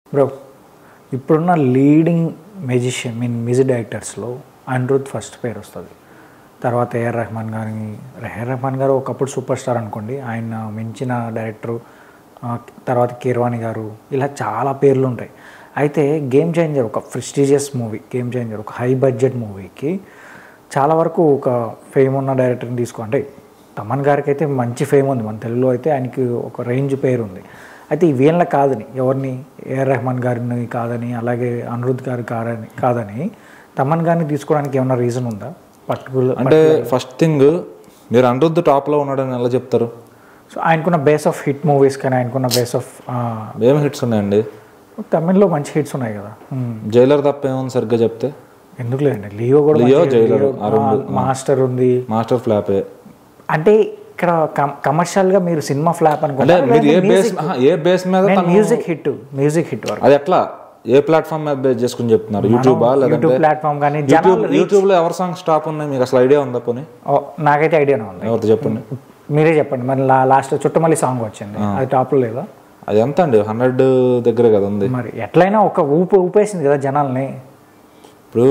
Bro ఇప్పుడున్న leading magician mean music డైరెక్టర్స్లో Anirudh first పేరు వస్తుంది తర్వాత ఏఆర్ రెహమాన్ గారి ఏఆర్ రెహమాన్ గారు ఒకప్పుడు సూపర్ స్టార్ అనుకోండి ఆయన మించిన డైరెక్టరు ఆ, తర్వాత కీర్వాణి గారు ఇలా చాలా పేర్లు ఉంటాయి అయితే గేమ్ చేంజర్ ఒక ప్రెస్టీజియస్ మూవీ గేమ్ చేంజర్ ఒక హై బడ్జెట్ మూవీకి చాలా వరకు ఒక ఫేమ్ ఉన్న డైరెక్టర్ని తీసుకో అంటే తమన్ గారికి అయితే మంచి ఫేమ్ ఉంది మన తెలుగులో అయితే ఆయనకి ఒక రేంజ్ పేరు ఉంది అయితే ఈ వీళ్ళ కాదని ఎవరిని ఏఆర్ రెహమాన్ గారిని కాదని అలాగే అనిరుద్ గారు కాదని కాదని తమన్ గారిని తీసుకోవడానికి ఏమైనా రీజన్ ఉందా పర్టికులర్ అంటే ఫస్ట్ థింగ్ మీరు అనిరుద్ధ్ టాప్లో ఉన్నాడని ఎలా చెప్తారు సో ఆయనకున్న బేస్ ఆఫ్ హిట్ మూవీస్ కానీ ఆయనకున్న బేస్ ఆఫ్ ఏం హిట్స్ ఉన్నాయండి తమిళ్లో మంచి హిట్స్ ఉన్నాయి కదా మ్మ్. జైలర్ తప్ప ఏముంది సరిగ్గా చెప్తే ఎందుకు లేదండి లియో కూడా లియో, మంచి- జైలర్, లియో, ఆ రెండు, ఆ, మాస్టర్ ఉంది మాస్టర్ ఫ్లాపే అంటే ఇక్కడ కమర్షియల్ గా మీరు సినిమా ఫ్లాప్ అంటే అనుకుంటారు మీరు ఏ బేస్ ఏ బేస్ మీద తను- మ్యూజిక్ హిట్ మ్యూజిక్ హిట్ వరకు అది ఎట్లా ఏ ప్లాట్ఫామ్ మీద బేస్ చేసుకుని చెప్తున్నారు యూట్యూబా యూట్యూబ్ లేదంటే ప్లాట్ఫామ్ కానీ యూట్యూబ్ జనాలు యూట్యూబ్ లో ఎవరి సాంగ్స్ టాప్ ఉన్నాయి మీకు అసలు ఐడియా ఉందా పోనీ ఓ, నాకైతే ఐడియానే ఉంది ఎవరితో చెప్పండి మీరే చెప్పండి మరి లాస్ట్ చుట్టమల్లి సాంగ్ వచ్చింది అది టాప్ లో లేదా అది ఎంత అండి హండ్రెడ్ దగ్గరే కదా ఉంది మరి ఎట్లయినా ఒక ఊపు ఊపేసింది కదా జనాల్ని ఇప్పుడు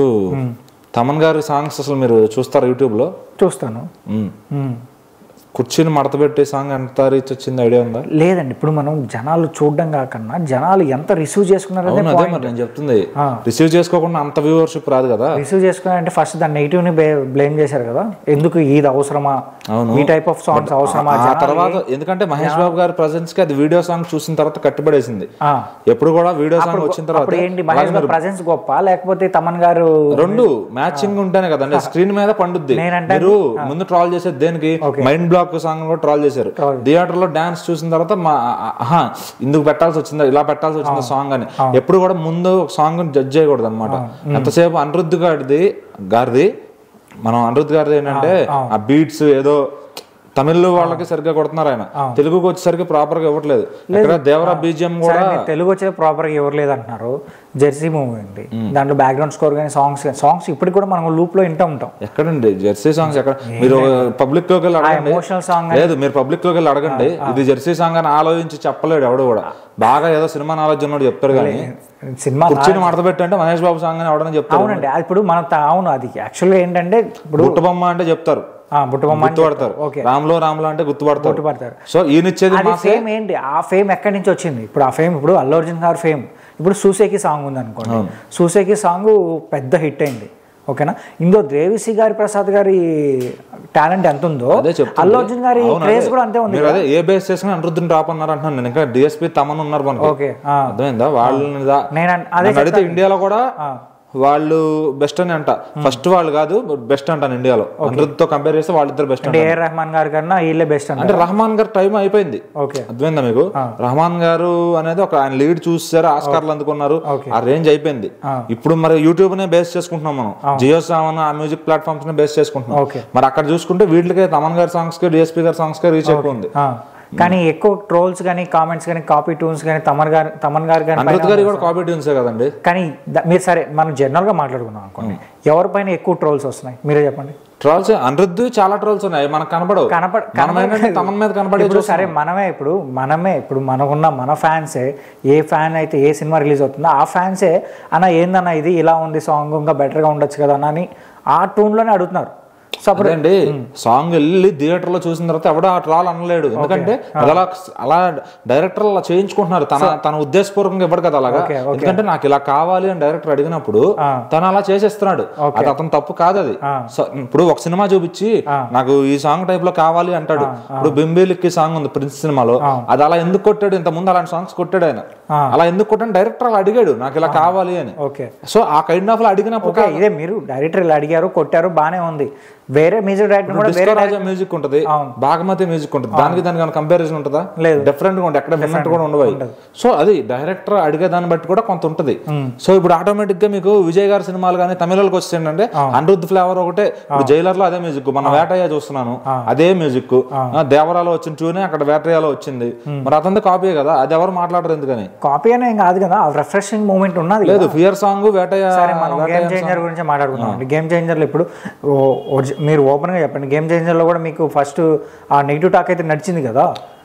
తమన్ గారి సాంగ్స్ అసలు మీరు చూస్తారా యూట్యూబ్ లో చూస్తాను మ్మ్. మ్మ్. కుర్చీని మడత పెట్టే సాంగ్ ఎంత రీచ్ వచ్చింది ఐడియా ఉందా లేదండి ఇప్పుడు మనం జనాలు చూడడం కాకన్నా జనాలు ఎంత రిసీవ్ చేసుకున్నారో అవును అదే మరి నేను చెప్తుంది రిసీవ్ చేసుకోకుండా అంత వ్యూవర్షిప్ రాదు కదా రిసీవ్ చేసుకున్నారంటే ఫస్ట్ దాని నెగిటివ్ ని బ్లేమ్ చేశారు కదా ఎందుకు ఇది అవసరమా అవును. ఈ టైప్ ఆఫ్ సాంగ్స్ అవసరమా ఆ తర్వాత ఎందుకంటే మహేష్ బాబు గారి ప్రజెన్స్ కి అది వీడియో సాంగ్ చూసిన తర్వాత కట్టుబడేసింది ఆ. ఎప్పుడు కూడా వీడియో సాంగ్ వచ్చిన తర్వాత అప్పుడు ఏంటి మహేష్ గారు ప్రజెన్స్ గొప్ప లేకపోతే తమన్ గారు రెండు మ్యాచింగ్ ఉంటేనే కదండి స్క్రీన్ మీద పండుద్ది నేనంటే- మీరు ముందు ట్రాల్ చేసేది దేనికి మైండ్ బ్లాక్ సాంగ్ కూడా ట్రాల్ చేశారు థియేటర్ లో డాన్స్ చూసిన తర్వాత మా ఆహా ఇందుకు పెట్టాల్సి వచ్చిందా ఇలా పెట్టాల్సి వచ్చిందా సాంగ్ అని ఎప్పుడు కూడా ముందు సాంగ్ జడ్జ్ చేయకూడదు అనమాట ఎంతసేపు అనిరుద్ధ్ గారిది గారిది మనం అనిరుద్ధ్ గారిది ఏంటంటే ఆ బీట్స్ ఏదో తమిళ వాళ్ళకి సరిగ్గా కొడుతున్నారు ఆయన తెలుగుకి వచ్చేసరికి ప్రాపర్ గా ఇవ్వట్లేదు ఇక్కడ దేవరా బీజిఎం కూడా సరే, మీరు తెలుగు వచ్చే ప్రాపర్ గా ఎవరు లేదంటున్నారు జెర్సీ మూవీ ఉంది దాంట్లో బ్యాక్గ్రౌండ్ స్కోర్ కానీ సాంగ్స్ సాంగ్స్ ఇప్పటికి కూడా మనం లూప్ లో వింటూ ఉంటాం ఎక్కడండి జెర్సీ సాంగ్స్ ఎక్కడ మీరు పబ్లిక్ లోకి వెళ్ళి అడగండి ఎమోషనల్ సాంగ్ లేదు మీరు పబ్లిక్ లోకి వెళ్ళి అడగండి ఇది జెర్సీ సాంగ్ అని ఆలోచించి చెప్పలేడు ఎవడు కూడా బాగా ఏదో సినిమా నాలెడ్జ్ ఉన్నాడు చెప్తారు కానీ సినిమా కుర్చీని మడత పెట్టంటే మహేష్ బాబు సాంగ్ అని ఎవడని చెప్తారు అవునండి అది ఇప్పుడు మనం త- అవును అది యాక్చువల్గా ఏంటంటే ఇప్పుడు బుట్టబొమ్మ అంటే చెప్తారు ఆ, బుట్టబొమ్మ అంటే గుర్తుపడతారు ఓకే రాములో రాములో అంటే గుర్తుపడతారు గుర్తుపడతారు. సో ఈయన ఇచ్చేది అది మాసే ఫేమ్ ఏంటి ఆ ఫేమ్ ఎక్కడి నుంచి వచ్చింది ఇప్పుడు ఆ ఫేమ్ ఇప్పుడు అల్లు అర్జున్ గారి ఫేమ్ ఇప్పుడు సూసేకి సాంగ్ ఉంది అనుకోండి సూసేకి సాంగ్ పెద్ద హిట్ అయింది ఓకేనా ఇందులో దేవిసి గారి ప్రసాద్ గారి టాలెంట్ ఎంత ఉందో అదే చెప్తుంది. అల్లు అర్జున్ గారి అవును, క్రేజ్ అదే. కూడా అంతే ఉంది మీరు అదే ఏ బేస్ చేసుకుని అనిరుద్ధుని టాప్ అన్నారు అంటున్నాను నేను ఇంకా డిఎస్పీ తమన్ ఉన్నారు మనకి ఓకే ఆ. అర్థమైందా వాళ్ళని దా- నేను అన్- అదే నన్ను అడిగితే ఇండియాలో కూడా వాళ్ళు బెస్ట్ అని అంట ఫస్ట్ వాళ్ళు కాదు బెస్ట్ అంటాను ఇండియాలో అనిరుద్ధ్ తో కంపేర్ చేస్తే వాళ్ళిద్దరు బెస్ట్ అంటే ఏఆర్ రెహమాన్ గారి కన్నా వీళ్ళే బెస్ట్ అంటే అంటే రహమాన్ గారు టైం అయిపోయింది ఓకే అర్థమైందా మీకు రహమాన్ గారు అనేది ఒక ఆయన లీడ్ చూసారు ఆస్కార్లు అందుకున్నారు ఆ రేంజ్ అయిపోయింది ఇప్పుడు మరి యూట్యూబ్ నే బేస్ చేసుకుంటున్నాం మనం జియో సావన్ ఆ మ్యూజిక్ ప్లాట్ఫామ్స్ నే బేస్ చేసుకుంటున్నాం ఓకే మరి అక్కడ చూసుకుంటే వీటికే తమన్ గారి సాంగ్స్ కి డిఎస్పీ గారి సాంగ్స్ కి రీచ్ ఎక్కువ ఉంది ఆ. కానీ ఎక్కువ ట్రోల్స్ కానీ కామెంట్స్ కానీ కాపీ ట్యూన్స్ కానీ తమన్ గారు తమన్ గారు కానీ అనిరుద్ధ్ గారి కూడా కాపీ ట్యూన్సే కదండి కానీ ద- మీరు సరే మనం జనరల్ గా మాట్లాడుకుందాం అనుకోండి ఎవరిపైన ఎక్కువ ట్రోల్స్ వస్తున్నాయి మీరే చెప్పండి ట్రోల్స్ అనిరుద్ధ్ చాలా ట్రోల్స్ ఉన్నాయి మనకు కనపడవు కనపడ మనం ఏంటంటే తమన్ మీద కనపడే ఇప్పుడు సరే మనమే ఇప్పుడు మనమే ఇప్పుడు మనకున్న మన ఫ్యాన్సే ఏ ఫ్యాన్ అయితే ఏ సినిమా రిలీజ్ అవుతుందో ఆ ఫ్యాన్సే అన్న ఏందన్న ఇది ఇలా ఉంది సాంగ్ ఇంకా బెటర్గా ఉండొచ్చు కదా అన్న అని ఆ టూన్లోనే అడుగుతున్నారు సో అప్పుడు అదేండి సాంగ్ వెళ్ళి థియేటర్ లో చూసిన తర్వాత ఎవడో ఆ ట్రాల్ అనలేడు ఎందుకంటే అది అలా అలా డైరెక్టర్ అలా చేయించుకుంటున్నారు తన తన ఉద్దేశపూర్వకంగా ఇవ్వడు కదా అలాగా ఓకే, ఎందుకంటే నాకు ఇలా కావాలి అని డైరెక్టర్ అడిగినప్పుడు తను అలా చేసేస్తున్నాడు అది అతను తప్పు కాదు అది సో, ఇప్పుడు ఒక సినిమా చూపించి నాకు ఈ సాంగ్ టైప్ లో కావాలి అంటాడు ఇప్పుడు బింబీలిక్కి సాంగ్ ఉంది ప్రిన్స్ సినిమాలో అది అలా ఎందుకు కొట్టాడు ఇంత ముందు అలాంటి సాంగ్స్ కొట్టాడు ఆయన అలా ఎందుకు కొట్టాడు డైరెక్టర్ అలా అడిగాడు నాకు ఇలా కావాలి అని ఓకే సో ఆ కైండ్ ఆఫ్ అడిగినప్పుడు ఓకే ఇదే మీరు డైరెక్టర్ ఇలా అడిగారు కొట్టారు బాగానే ఉంది వేరే మ్యూజిక్ డైరెక్టర్ కూడా వేరే డిస్కో రాజా మ్యూజిక్ ఉంటది బాగమతి మ్యూజిక్ ఉంటది దానికి దానికి కంపారిజన్ ఉంటుందా లేదు. డిఫరెంట్ గా ఉంటుంది ఎక్కడ విన్నట్టు కూడా ఉండవు అవి. సో అది డైరెక్టర్ అడిగే దాన్ని బట్టి కూడా కొంత ఉంటది సో ఇప్పుడు ఆటోమేటిక్ గా మీకు విజయ్ గారి సినిమాలు కానీ తమిళకి వస్తే ఏంటంటే అనిరుద్ధ్ ఫ్లేవర్ ఒకటే ఇప్పుడు జైలర్ లో అదే మ్యూజిక్ మన వేటయ్య చూస్తున్నాను అదే మ్యూజిక్ దేవరాలో వచ్చిన ట్యూనే అక్కడ వేటయ్యలో వచ్చింది మరి అతనిది కాపీ కదా అది ఎవరు మాట్లాడరు ఎందుకని కాపీ అనే ఏం కాదు కదా ఆ రిఫ్రెషింగ్ మూమెంట్ ఉన్నది లేదు ఫియర్ సాంగ్ వేటయ్య సరే మనం గేమ్ చేంజర్ గురించి మాట్లాడుకుందాం అండి గేమ్ చేంజర్లో ఇప్పుడు ఓ- ఒరిజి- మీరు ఓపెన్ గా చెప్పండి గేమ్ చేంజర్లో కూడా మీకు ఫస్ట్ ఆ నెగిటివ్ టాక్ అయితే నడిచింది కదా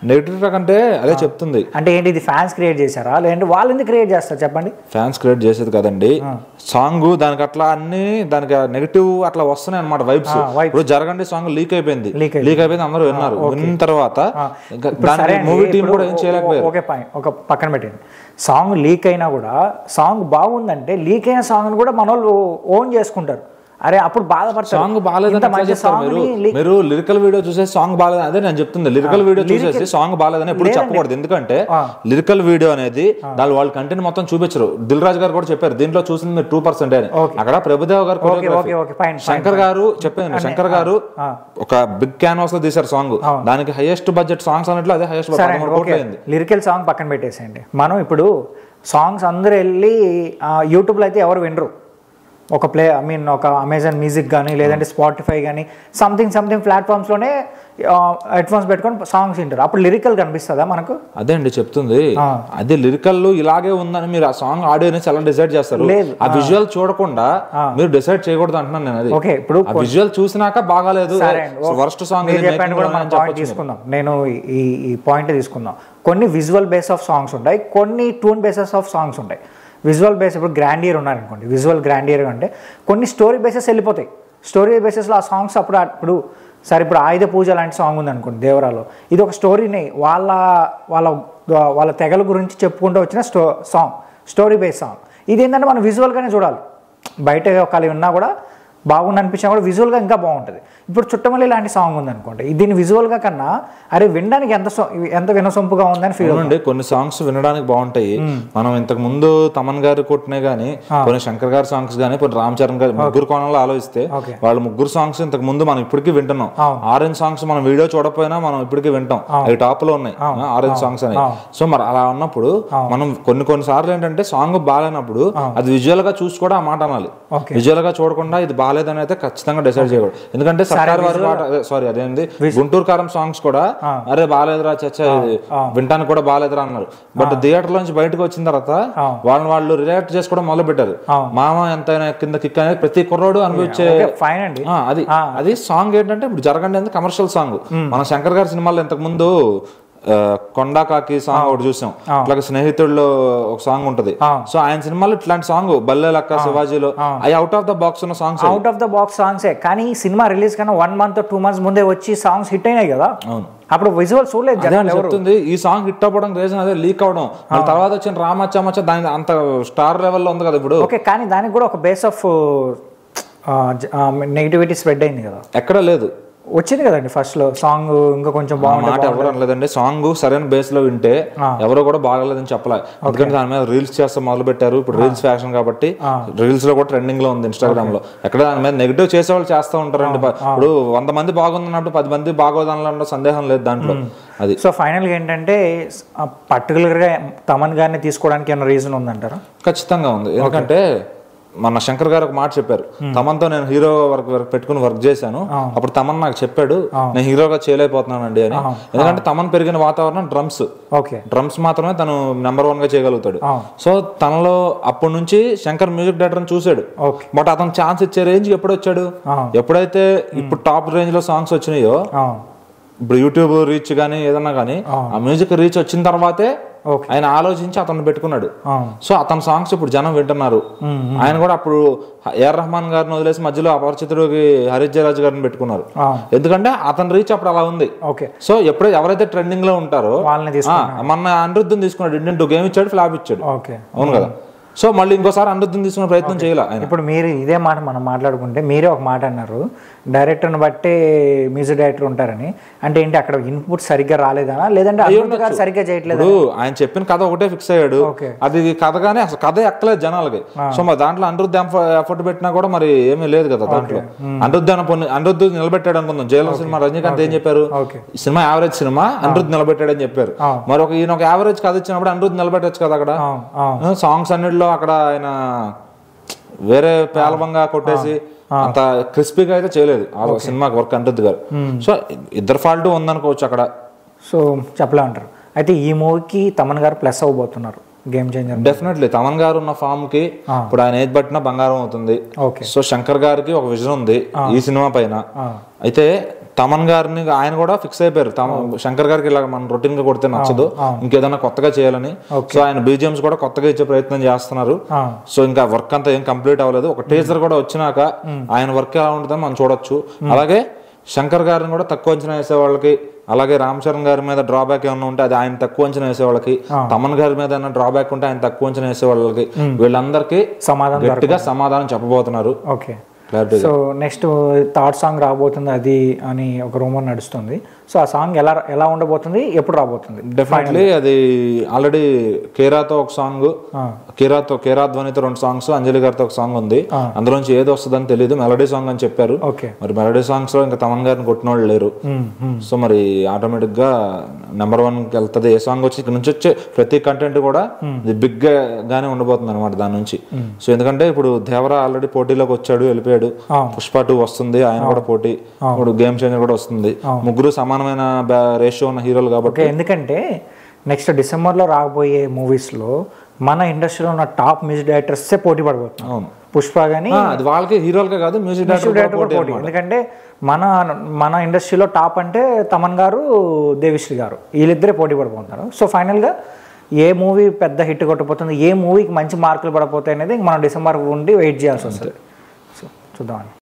నెగిటివ్ ట్రాక్ అంటే అదే చెప్తుంది అంటే ఏంటి ఇది ఫ్యాన్స్ క్రియేట్ చేశారా లేదంటే వాళ్ళు ఎందుకు క్రియేట్ చేస్తారు చెప్పండి ఫ్యాన్స్ క్రియేట్ చేసేది కదండి సాంగ్ దానికి అట్లా అన్ని దానికి నెగిటివ్ అట్లా వస్తున్నాయి అనమాట వైబ్స్ vibes. ఇప్పుడు జరగండి సాంగ్ లీక్ అయిపోయింది Leak లీక్ అయిపోయింది అందరూ విన్నారు విన్న తర్వాత ఇంకా ఇప్పుడు సరే దానికి అండి, మూవీ టీం ఇప్పుడు కూడా ఏం చేయలేకపోయారు ఓకే పాయింట్ ఒక పక్కన పెట్టండి సాంగ్ లీక్ అయినా కూడా సాంగ్ బాగుందంటే లీక్ అయిన సాంగ్ కూడా మన వాళ్ళు ఓన్ చేసుకుంటారు అరే అప్పుడు బాధపడతారు సాంగ్ బాగాలేదని ఇంత ఎట్లా మంచి చెప్తారు సాంగ్ మీరు మీరు లిరికల్ వీడియో చూసేసి సాంగ్ బాగాలేదు అదే నేను చెప్తుంది లిరికల్ వీడియో చూసేసి సాంగ్ బాగాలేదని ఎప్పుడు చెప్పకూడదు ఎందుకంటే లిరికల్ వీడియో అనేది దాని వాళ్ళ కంటెంట్ మొత్తం చూపించరు దిల్ రాజు గారు కూడా చెప్పారు దీంట్లో చూసింది మీరు టూ పర్సెంట్ అని అక్కడ ప్రభుదేవ్ గారు okay choreography. Okay okay fine Shankar గారు చెప్పాను శంకర్ గారు ఒక బిగ్ క్యాన్వాస్ లో తీశారు సాంగ్ దానికి హైయెస్ట్ బడ్జెట్ సాంగ్స్ అన్నట్లు అదే హైయెస్ట్ సరే పదమూడు కోట్లు ఓకే అయింది లిరికల్ సాంగ్ పక్కన పెట్టేసేయండి మనం ఇప్పుడు సాంగ్స్ అందరూ వెళ్ళి ఆ, యూట్యూబ్లో అయితే ఎవరు వినరు ఒక ప్లే ఐ మీన్ ఒక అమెజాన్ మ్యూజిక్ కానీ లేదంటే స్పాటిఫై కానీ సంథింగ్ సంథింగ్ ప్లాట్ఫామ్స్లోనే హెడ్ ఫోన్స్ పెట్టుకొని సాంగ్స్ వింటారు అప్పుడు లిరికల్ కనిపిస్తుందా మనకు అదే అండి చెప్తుంది అదే లిరికల్ ఇలాగే ఉందని మీరు ఆ సాంగ్ ఆడియోని ఎలా డిసైడ్ చేస్తారు లేదు. ఆ విజువల్ చూడకుండా మీరు డిసైడ్ చేయకూడదు అంటున్నాను నేను అది ఓకే ఇప్పుడు ఆ విజువల్ చూసినాక బాగాలేదు సరే అండి. వర్స్ట్ సాంగ్ మీరు చెప్పండి కూడా మనం పాయింట్ తీసుకుందాం నేను ఈ ఈ పాయింట్ తీసుకుందాం కొన్ని విజువల్ బేస్ ఆఫ్ సాంగ్స్ ఉంటాయి కొన్ని ట్యూన్ బేసెస్ ఆఫ్ సాంగ్స్ ఉంటాయి విజువల్ బేస్ ఇప్పుడు గ్రాండియర్ ఉన్నారనుకోండి విజువల్ గ్రాండియర్ అంటే కొన్ని స్టోరీ బేసెస్ వెళ్ళిపోతాయి స్టోరీ బేసెస్లో ఆ సాంగ్స్ అప్పుడు ఇప్పుడు సరే ఇప్పుడు ఆయుధ పూజ లాంటి సాంగ్ ఉంది అనుకోండి దేవరాలో ఇది ఒక స్టోరీని వాళ్ళ వాళ్ళ వాళ్ళ తెగల గురించి చెప్పుకుంటూ వచ్చిన స్టో సాంగ్ స్టోరీ బేస్ సాంగ్ ఇది ఏంటంటే మనం విజువల్గానే చూడాలి బయట ఒకళ్ళు ఉన్నా కూడా బాగుంది అనిపించినా కూడా విజువల్గా ఇంకా బాగుంటుంది ఇప్పుడు చుట్టమల్లి లాంటి సాంగ్ ఉంది అనుకోండి దీన్ని విజువల్గా కన్నా అరే వినడానికి ఎంత సో- ఎంత వినసొంపుగా ఉందని ఫీల్ అవునండి కొన్ని సాంగ్స్ వినడానికి బాగుంటాయి మనం ఇంతకు ముందు తమన్ గారు కొట్టినే గానీ కొన్ని శంకర్ గారి సాంగ్స్ గానీ కొన్ని రామ్ చరణ్ గారి ముగ్గురు కోణంలో ఆలోచిస్తే Okay. వాళ్ళ ముగ్గురు సాంగ్స్ ఇంతకు ముందు మనం ఇప్పటికీ వింటున్నాం ఆరెంజ్ సాంగ్స్ మనం వీడియో చూడకపోయినా మనం ఇప్పటికీ వింటాం అవి టాప్ లో ఉన్నాయి ఆరెంజ్ సాంగ్స్ అని సో మరి అలా ఉన్నప్పుడు మనం కొన్ని కొన్ని సార్లు ఏంటంటే సాంగ్ బాగాలేనప్పుడు అది విజువల్ గా చూసి కూడా ఆ మాట అనాలి Okay. విజువల్ గా చూడకుండా ఇది బాగాలేదని అయితే ఖచ్చితంగా డిసైడ్ చేయకూడదు ఎందుకంటే సర్కార్ వారి పాట సారీ అదేంది గుంటూరు కారం సాంగ్స్ కూడా అరే బాగాలేదురా చచ్చ ఇది వినటానికి కూడా బాగాలేదురా అన్నారు బట్ థియేటర్ నుంచి బయటకు వచ్చిన తర్వాత వాళ్ళని వాళ్ళు రియాక్ట్ చేసుకోవడం మొదలు పెట్టారు మామ ఎంతైనా కింద కిక్ అనేది ప్రతి కుర్రోడు అనుభవించే ఫైన్ అండి ఆ, అది అది సాంగ్ ఏంటంటే ఇప్పుడు జరగండి అనేది కమర్షియల్ సాంగ్ మన శంకర్ గారి సినిమాలో ఇంతకు ముందు ఆ, కొండా కాకి సాంగ్ ఒకటి చూసాం అట్లాగే స్నేహితుల్లో ఒక సాంగ్ ఉంటది సో ఆయన సినిమాలో ఇట్లాంటి సాంగ్ బల్లె లక్క శివాజీలో అవి అవుట్ ఆఫ్ ద బాక్స్ ఉన్న సాంగ్స్ అవుట్ ఆఫ్ ద బాక్స్ సాంగ్సే కానీ సినిమా రిలీజ్ కన్నా వన్ మంత్ టూ మంత్స్ ముందే వచ్చి సాంగ్స్ హిట్ అయినాయి కదా అవును అప్పుడు విజువల్ చూడలేదు అదే జనాలు అని ఎవరు చెప్తుంది ఈ సాంగ్ హిట్ అవ్వడం రీజన్ అదే లీక్ అవడం మళ్ళీ తర్వాత వచ్చిన రామచ్చ మచ్చ దాని అంత స్టార్ లెవెల్లో ఉంది కదా ఇప్పుడు ఓకే కానీ దానికి కూడా ఒక బేస్ ఆఫ్ నెగిటివిటీ స్ప్రెడ్ అయింది కదా ఎక్కడ లేదు వచ్చింది కదండి ఫస్ట్ లో సాంగ్ ఇంకా కొంచెం ఆ బాగుంది మాట ఎవరు అనలేదండి సాంగ్ సరైన బేస్ లో వింటే ఎవరో కూడా బాగలేదని చెప్పలే ఎందుకంటే దాని మీద రీల్స్ చేస్తే మొదలు పెట్టారు ఇప్పుడు రీల్స్ ఫ్యాషన్ కాబట్టి రీల్స్ లో కూడా ట్రెండింగ్ లో ఉంది ఇన్స్టాగ్రామ్ లో ఎక్కడ దాని మీద నెగిటివ్ చేసే వాళ్ళు చేస్తూ ఉంటారండి ఇప్పుడు వంద మంది బాగుందన్నప్పుడు పది మంది బాగోదనలో సందేహం లేదు దాంట్లో అది సో ఫైనల్గా ఏంటంటే పర్టికులర్గా తమన్ గారిని తీసుకోవడానికి ఏమైనా రీజన్ ఉందంటారా ఖచ్చితంగా ఉంది ఎందుకంటే మన శంకర్ గారు ఒక మాట చెప్పారు తమన్తో నేను హీరో వర్క్ వర్క్ పెట్టుకుని వర్క్ చేశాను అప్పుడు తమన్ నాకు చెప్పాడు నేను హీరోగా చేయలేకపోతున్నానండి అని ఎందుకంటే తమన్ పెరిగిన వాతావరణం డ్రమ్స్ ఓకే డ్రమ్స్ మాత్రమే తను నెంబర్ వన్ గా చేయగలుగుతాడు ఆ. సో తనలో అప్పటి నుంచి శంకర్ మ్యూజిక్ డైరెక్టర్ చూసాడు ఓకే బట్ అతను ఛాన్స్ ఇచ్చే రేంజ్ ఎప్పుడు వచ్చాడు ఆ. ఎప్పుడైతే ఇప్పుడు టాప్ రేంజ్ లో సాంగ్స్ వచ్చినాయో ఇప్పుడు యూట్యూబ్ రీచ్ కానీ ఏదన్నా కానీ ఆ మ్యూజిక్ రీచ్ వచ్చిన తర్వాతే ఓకే ఆయన ఆలోచించి అతను పెట్టుకున్నాడు సో అతని సాంగ్స్ ఇప్పుడు జనం వింటున్నారు ఆయన కూడా అప్పుడు ఏఆర్ రెహమాన్ గారిని వదిలేసి మధ్యలో అపరిచితుడికి హరీష్ జయరాజ్ గారిని పెట్టుకున్నారు ఎందుకంటే అతని రీచ్ అప్పుడు అలా ఉంది ఓకే సో ఎప్పుడైతే ఎవరైతే ట్రెండింగ్ లో ఉంటారో వాళ్ళని తీసుకు ఆ, మన అనిరుద్ధం తీసుకున్నాడు ఇండియన్ టూ గేమ్ ఇచ్చాడు ఫ్లాప్ ఇచ్చాడు ఓకే అవును కదా సో మళ్ళీ ఇంకోసారి అనిరుద్ధం తీసుకునే ప్రయత్నం చేయాలి ఆయన ఇప్పుడు మీరు ఇదే మాట మనం మాట్లాడుకుంటే మీరే ఒక మాట అన్నారు డైరెక్టర్ని బట్టి మ్యూజిక్ డైరెక్టర్ ఉంటారని అంటే ఏంటి అక్కడ ఇన్పుట్ సరిగ్గా రాలేదనా లేదంటే అనిరుద్ధ్ గారు సరిగ్గా చేయట్లేదు ఇప్పుడు ఆయన చెప్పిన కథ ఒకటే ఫిక్స్ అయ్యాడు ఓకే. అది కథగానే అసలు కథ ఎక్కలేదు జనాలకి సో మరి దాంట్లో అనిరుద్ధ్ ఎఫర్ట్ పెట్టినా కూడా మరి ఏమీ లేదు కదా దాంట్లో అనిరుద్ధ్ అన్న పొన్ని అనిరుద్ధ్ నిలబెట్టాడు అనుకుందాం జైలర్ సినిమా రజనీకాంత్ ఏం చెప్పారు ఓకే ఈ సినిమా యావరేజ్ సినిమా అనిరుద్ధ్ నిలబెట్టాడని చెప్పారు ఆ. మరి ఒక ఈయన ఒక యావరేజ్ కథ ఇచ్చినప్పుడు అనిరుద్ధ్ నిలబెట్టచ్చు కదా అక్కడ ఆ, ఆ, సాంగ్స్ అన్నిటిలో అక్కడ ఆయన వేరే పేలవంగా కొట్టేసి అంత క్రిస్పీగా అయితే చేయలేదు ఆ సినిమాకి వర్క్ అనిరుద్ధ్ గారు సో ఇద్దరు ఫాల్ట్ ఉందనుకోవచ్చు అక్కడ సో చెప్పలే అంటారు అయితే ఈ మూవీకి తమన్ గారు ప్లస్ అవ్వబోతున్నారు గేమ్ చేంజర్ డెఫినెట్లీ తమన్ గారు ఉన్న ఫామ్ కి ఇప్పుడు ఆయన ఏది పట్టినా బంగారం అవుతుంది ఓకే సో శంకర్ గారికి ఒక విజన్ ఉంది ఈ సినిమా పైన ఆ. అయితే తమన్ గారిని ఆయన కూడా ఫిక్స్ అయిపోయారు తమ శంకర్ గారికి ఇలా మన రొటీన్ గా కొడితే నచ్చదు ఇంకేదైనా కొత్తగా చేయాలని సో ఆయన బీజిఎంస్ కూడా కొత్తగా ఇచ్చే ప్రయత్నం చేస్తున్నారు ఆ, సో ఇంకా వర్క్ అంతా ఏం కంప్లీట్ అవ్వలేదు ఒక టీజర్ కూడా వచ్చినాక ఆయన వర్క్ ఎలా ఉంటుందో మనం చూడొచ్చు అలాగే శంకర్ గారిని కూడా తక్కువ అంచనా వేసే వాళ్ళకి అలాగే రామ్ చరణ్ గారి మీద డ్రాబ్యాక్ ఏమైనా ఉంటే అది ఆయన తక్కువ అంచనా వేసే వాళ్ళకి తమన్ గారి మీద ఏమైనా డ్రాబ్యాక్ ఉంటే ఆయన తక్కువ అంచనా వేసే వాళ్ళకి వీళ్ళందరికీ సమాధానం గట్టిగా సమాధానం చెప్పబోతున్నారు okay clarity so next third song రాబోతుంది అది అని ఒక రూమర్ నడుస్తుంది సో ఆ సాంగ్ ఎలా ఎలా ఉండబోతుంది ఎప్పుడు రాబోతుంది డెఫినెట్లీ అది ఆల్రెడీ కేరాతో ఒక సాంగ్ కేరాతో కేరా ధ్వనితో రెండు సాంగ్స్ అంజలి గారితో ఒక సాంగ్ ఉంది అందులోంచి ఏది వస్తుందని తెలియదు మెలడీ సాంగ్ అని చెప్పారు ఓకే మరి మెలడీ సాంగ్స్ లో ఇంకా తమన్ గారిని కొట్టిన వాళ్ళు లేరు సో మరి ఆటోమేటిక్ గా నెంబర్ వన్ కి వెళ్తుంది ఏ సాంగ్ వచ్చి ఇక్కడ నుంచి వచ్చే ప్రతి కంటెంట్ కూడా ఇది బిగ్ గానే ఉండబోతుంది అనమాట దాని నుంచి సో ఎందుకంటే ఇప్పుడు దేవరా ఆల్రెడీ పోటీలోకి వచ్చాడు వెళ్ళిపోయాడు పుష్ప టూ వస్తుంది ఆయన కూడా పోటీ ఇప్పుడు గేమ్ చేంజర్ కూడా వస్తుంది ముగ్గురు సమానమైన రేషియో ఉన్న హీరోలు కాబట్టి ఓకే ఎందుకంటే నెక్స్ట్ డిసెంబర్లో రాబోయే మూవీస్లో మన ఇండస్ట్రీలో ఉన్న టాప్ మ్యూజిక్ డైరెక్టర్సే పోటీ పడబోతున్నారు అవును పుష్ప కానీ ఆ, అది వాళ్ళకి హీరోలకే కాదు మ్యూజిక్ డైరెక్టర్ డైరెక్టర్ కూడా పోటీ ఎందుకంటే మన మన ఇండస్ట్రీలో టాప్ అంటే తమన్ గారు దేవిశ్రీ గారు వీళ్ళిద్దరే పోటీ పడిపోతున్నారు సో ఫైనల్గా ఏ మూవీ పెద్ద హిట్ కొట్టబోతుంది ఏ మూవీకి మంచి మార్కులు పడపోతాయి అనేది మనం డిసెంబర్ ఉండి వెయిట్ చేయాల్సి వస్తుంది సో చూద్దామండి